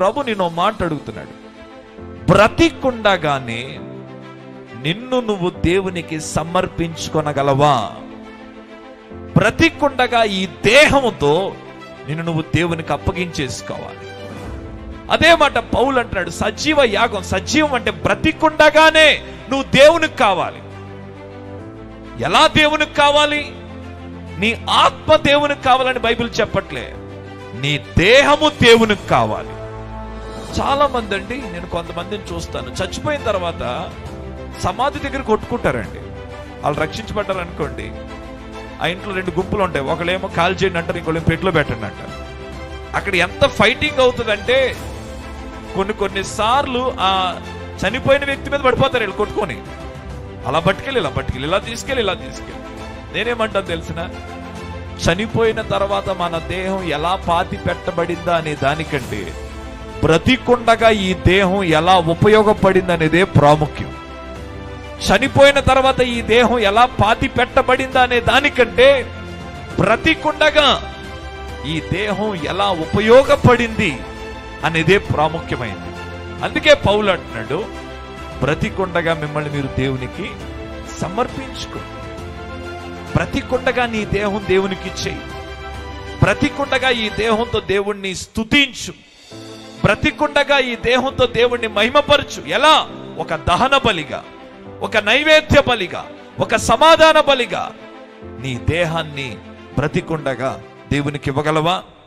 ప్రభు నేను మాట అడుగుతున్నాడు బ్రతికుండగానే నిన్ను నువ్వు దేవునికి సమర్పించుకొనగలవా బ్రతికుండగా ఈ దేహముతో నిన్ను నువ్వు దేవునికి అప్పగించేసుకోవాలి అదే మాట పౌలు అంటున్నాడు సజీవ యాగం సజీవం అంటే బ్రతికుండగానే నువ్వు దేవునికి కావాలి ఎలా దేవునికి కావాలి నీ ఆత్మ దేవునికి కావాలని బైబిల్ చెప్పట్లే నీ దేహము దేవునికి కావాలి చాలా మంది అండి నేను కొంతమందిని చూస్తాను చచ్చిపోయిన తర్వాత సమాధి దగ్గర కొట్టుకుంటారండి వాళ్ళు రక్షించబడ్డారు అనుకోండి ఆ ఇంట్లో రెండు గుంపులు ఉంటాయి ఒకళ్ళేమో కాల్ చేయండి అంటారు ఇంకోళ్ళేమో పెట్లో పెట్టండి అంటారు అక్కడ ఎంత ఫైటింగ్ అవుతుందంటే కొన్ని కొన్ని సార్లు ఆ చనిపోయిన వ్యక్తి మీద పడిపోతారు వీళ్ళు కొట్టుకొని అలా పట్టుకెళ్ళి ఇలా పట్టుకెళ్ళి ఇలా తీసుకెళ్ళి ఇలా తీసుకెళ్ళి నేనేమంటాను తెలిసిన చనిపోయిన తర్వాత మన దేహం ఎలా పాతి పెట్టబడిందా అనే దానికంటే బ్రతికుండగా ఈ దేహం ఎలా ఉపయోగపడింది అనేదే ప్రాముఖ్యం చనిపోయిన తర్వాత ఈ దేహం ఎలా పాతి పెట్టబడిందా అనే దానికంటే బ్రతికుండగా ఈ దేహం ఎలా ఉపయోగపడింది అనేదే ప్రాముఖ్యమైనది అందుకే పౌలు అంటున్నాడు బ్రతికుండగా మిమ్మల్ని మీరు దేవునికి సమర్పించుకో బ్రతికుండగా నీ దేహం దేవునికి ఇచ్చేయి బ్రతికుండగా ఈ దేహంతో దేవుణ్ణి స్తుతించు బ్రతికుండగా ఈ దేహంతో దేవుణ్ణి మహిమపరచు ఎలా ఒక దహన బలిగా ఒక నైవేద్య బలిగా ఒక సమాధాన బలిగా నీ దేహాన్ని బ్రతికుండగా దేవునికి ఇవ్వగలవా